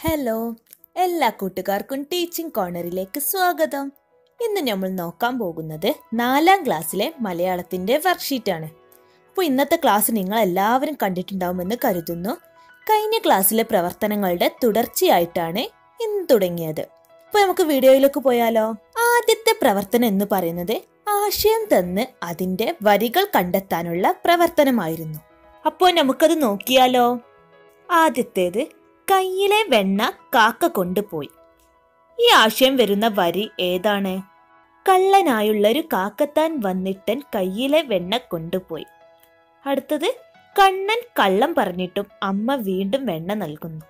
hello എല്ലാ കൂട്ടുകാർക്കും teaching കോർണറിലേക്ക് സ്വാഗതം ഇന്ന് നമ്മൾ നോക്കാൻ പോകുന്നത് നാലാം ക്ലാസ്സിലെ മലയാളത്തിന്റെ വർക്ക്ഷീറ്റാണ് അപ്പോൾ ഇന്നത്തെ ക്ലാസ് നിങ്ങൾ എല്ലാവരും കണ്ടിട്ടുണ്ടാവുമെന്ന് കരുതുന്നു കഴിഞ്ഞ ക്ലാസ്സിലെ പ്രവർത്തനങ്ങളുടെ തുടർച്ചയായിട്ടാണ് ഇന്ന് തുടങ്ങിയത് അപ്പോൾ നമുക്ക് വീഡിയോയിലേക്ക് പോയാലോ ആദ്യത്തെ പ്രവർത്തനം എന്ന് പറയുന്നത് ആശയം തന്ന് അതിന്റെ വരികൾ കണ്ടെത്താനുള്ള പ്രവർത്തനമായിരുന്നു അപ്പോൾ നമുക്കത് നോക്കിയാലോ ആദ്യത്തേത് കയ്യിലെ വെണ്ണ കാക്ക കൊണ്ടുപോയി ഈ ആശയം വരുന്ന വരി ഏതാണ് കള്ളനായുള്ള ഒരു കാക്കത്താൻ വന്നിട്ടൻ കയ്യിലെ വെണ്ണ കൊണ്ടുപോയി അടുത്തത് കണ്ണൻ കള്ളം പറഞ്ഞിട്ടും അമ്മ വീണ്ടും വെണ്ണ നൽകുന്നു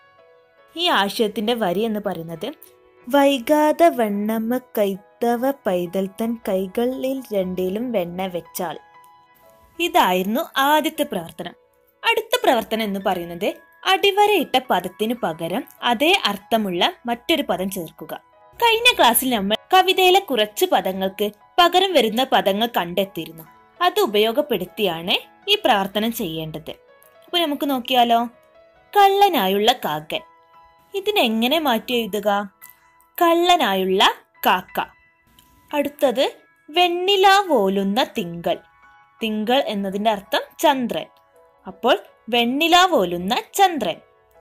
ഈ ആശയത്തിന്റെ വരി എന്ന് പറയുന്നത് വൈകാതെ വെണ്ണമ്മ കൈത്തവ പൈതൽ തൻ കൈകളിൽ രണ്ടിലും വെണ്ണ വെച്ചാൽ ഇതായിരുന്നു ആദ്യത്തെ പ്രവർത്തനം അടുത്ത പ്രവർത്തനം എന്ന് പറയുന്നത് അടിവരയിട്ട പദത്തിനു പകരം അതേ അർത്ഥമുള്ള മറ്റൊരു പദം ചേർക്കുക കഴിഞ്ഞ ക്ലാസ്സിൽ നമ്മൾ കവിതയിലെ കുറച്ച് പദങ്ങൾക്ക് പകരം വരുന്ന പദങ്ങൾ കണ്ടെത്തിയിരുന്നു അത് ഉപയോഗപ്പെടുത്തിയാണ് ഈ പ്രവർത്തനം ചെയ്യേണ്ടത് അപ്പൊ നമുക്ക് നോക്കിയാലോ കള്ളനായുള്ള കാക്കൻ ഇതിനെങ്ങനെ മാറ്റി എഴുതുക കള്ളനായുള്ള കാക്ക അടുത്തത് വെണ്ണില പോലുന്ന തിങ്കൾ തിങ്കൾ എന്നതിന്റെ അർത്ഥം ചന്ദ്രൻ അപ്പോൾ വെണ്ണില പോലുന്ന ചന്ദ്രൻ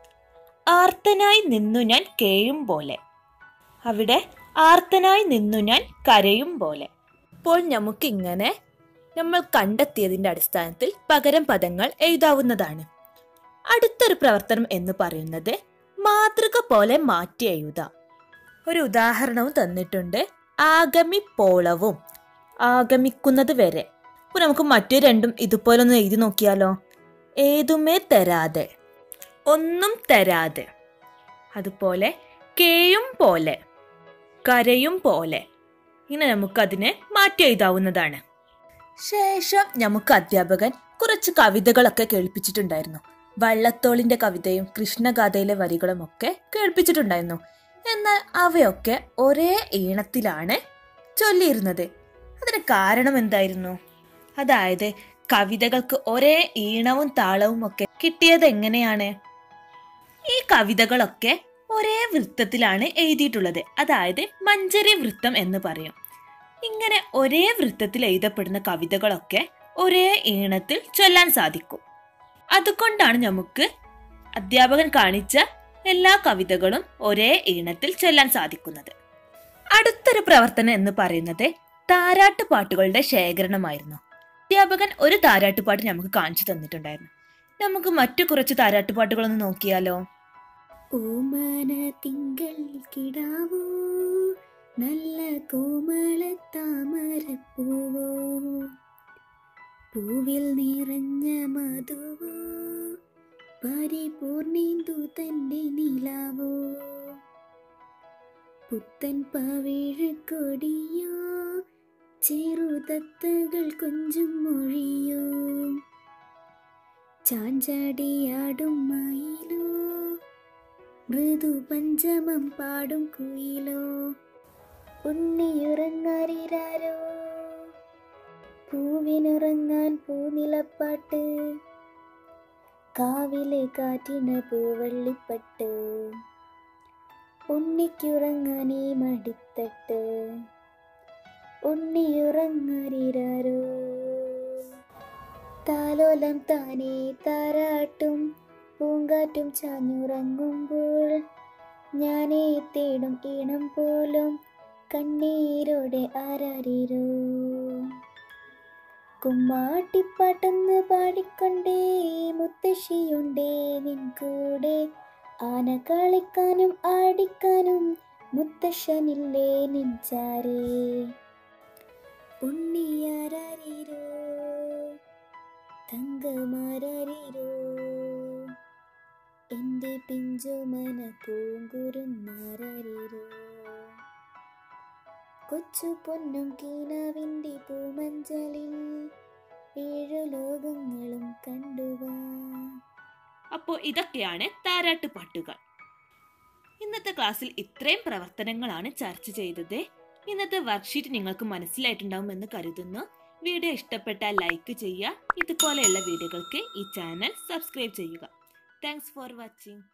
ആർത്തനായി നിന്നു ഞാൻ കേയും പോലെ അവിടെ ആർത്തനായി നിന്നു ഞാൻ കരയും പോലെ അപ്പോൾ നമുക്കിങ്ങനെ നമ്മൾ കണ്ടെത്തിയതിന്റെ അടിസ്ഥാനത്തിൽ പകരം പദങ്ങൾ എഴുതാവുന്നതാണ് അടുത്തൊരു പ്രവർത്തനം എന്ന് പറയുന്നത് മാതൃക പോലെ മാറ്റി എഴുതാം ഒരു ഉദാഹരണവും തന്നിട്ടുണ്ട് ആഗമിപ്പോളവും ആഗമിക്കുന്നത് വരെ അപ്പൊ നമുക്ക് മറ്റു രണ്ടും ഇതുപോലെ ഒന്ന് എഴുതി നോക്കിയാലോ ഏതുമേ തരാതെ ഒന്നും തരാതെ അതുപോലെ കേയും പോലെ കരയും പോലെ ഇങ്ങനെ നമുക്കതിനെ മാറ്റി എഴുതാവുന്നതാണ് ശേഷം നമുക്ക് അധ്യാപകൻ കുറച്ച് കവിതകളൊക്കെ കേൾപ്പിച്ചിട്ടുണ്ടായിരുന്നു വള്ളത്തോളിന്റെ കവിതയും കൃഷ്ണഗാഥയിലെ വരികളും ഒക്കെ കേൾപ്പിച്ചിട്ടുണ്ടായിരുന്നു എന്നാൽ അവയൊക്കെ ഒരേ ഈണത്തിലാണ് ചൊല്ലിയിരുന്നത് അതിന് കാരണം എന്തായിരുന്നു അതായത് കവിതകൾക്ക് ഒരേ ഈണവും താളവും ഒക്കെ കിട്ടിയത് എങ്ങനെയാണ് ഈ കവിതകളൊക്കെ ഒരേ വൃത്തത്തിലാണ് എഴുതിയിട്ടുള്ളത് അതായത് മഞ്ചരി വൃത്തം എന്ന് പറയും ഇങ്ങനെ ഒരേ വൃത്തത്തിൽ എഴുതപ്പെടുന്ന കവിതകളൊക്കെ ഒരേ ഈണത്തിൽ ചൊല്ലാൻ സാധിക്കും അതുകൊണ്ടാണ് നമുക്ക് അധ്യാപകൻ കാണിച്ച എല്ലാ കവിതകളും ഒരേ ഈണത്തിൽ ചൊല്ലാൻ സാധിക്കുന്നത് അടുത്തൊരു പ്രവർത്തനം എന്ന് പറയുന്നത് താരാട്ട് പാട്ടുകളുടെ ശേഖരണമായിരുന്നു അധ്യാപകൻ ഒരു താരാട്ടുപാട്ട് നമുക്ക് കാണിച്ചു തന്നിട്ടുണ്ടായിരുന്നു നമുക്ക് മറ്റു കുറച്ച് താരാട്ടുപാട്ടുകളൊന്ന് നോക്കിയാലോ ഓമന തിങ്കൾ കിടാവോ നല്ല കോമള താമരപ്പൂവോ പൂവിൽ നിറഞ്ഞ മധുവോ പരിപൂർണിന്തു തന്റെ നിലാവോ പുത്തൻ പവിഴക്കൊടിയോ ചെറുതത്തകൾ കൊഞ്ചും മൊഴിയോ ചാഞ്ചാടിയാടും മയിലോ മൃദു പഞ്ചമം പാടും കുയിലോ ഉണ്ണിയുറങ്ങാരിരാരോ പൂവിനുറങ്ങാൻ പൂനിലപ്പാട്ട് കാവിലെ കാറ്റിന് പൂവള്ളിപ്പട്ട് ഉണ്ണിക്കുറങ്ങാൻ ഈ മടിത്തട്ട് ഉണ്ണിയുറങ്ങാരിരാരോ താലോലം താനേ താരാട്ടും പൂങ്കാറ്റും ചാഞ്ഞുറങ്ങുമ്പോൾ ഞാനേ തേടും ഈണം പോലും കണ്ണീരോടെ ആരാരിരോ കുമ്മാട്ടിപ്പാട്ടെന്ന് പാടിക്കൊണ്ടേ മുത്തശ്ശിയുണ്ടേ നിൻ കൂടെ ആന കളിക്കാനും ആടിക്കാനും മുത്തശ്ശനില്ലേ നിൻചാരേ ഉണ്ണിയാരാരിരോ തങ്കമാരാരിരോ എൻ്റെ പിഞ്ചുമന പൂങ്കുരുന്നാരാരിരോ കൊച്ചു പൊന്നും കീനാവിൻ്റെ പൂമഞ്ചലിൽ ഏഴു ലോകങ്ങളും കണ്ടുവാ അപ്പോൾ ഇതൊക്കെയാണ് താരാട്ട് പാട്ടുകൾ ഇന്നത്തെ ക്ലാസ്സിൽ ഇത്രയും പ്രവർത്തനങ്ങളാണ് ചർച്ച ചെയ്തത് ഇന്നത്തെ വർക്ക്ഷീറ്റ് നിങ്ങൾക്ക് മനസ്സിലായിട്ടുണ്ടാവുമെന്ന് കരുതുന്നു വീഡിയോ ഇഷ്ടപ്പെട്ടാൽ ലൈക്ക് ചെയ്യുക ഇതുപോലെയുള്ള വീഡിയോകൾക്ക് ഈ ചാനൽ സബ്സ്ക്രൈബ് ചെയ്യുക താങ്ക്സ് ഫോർ വാച്ചിങ്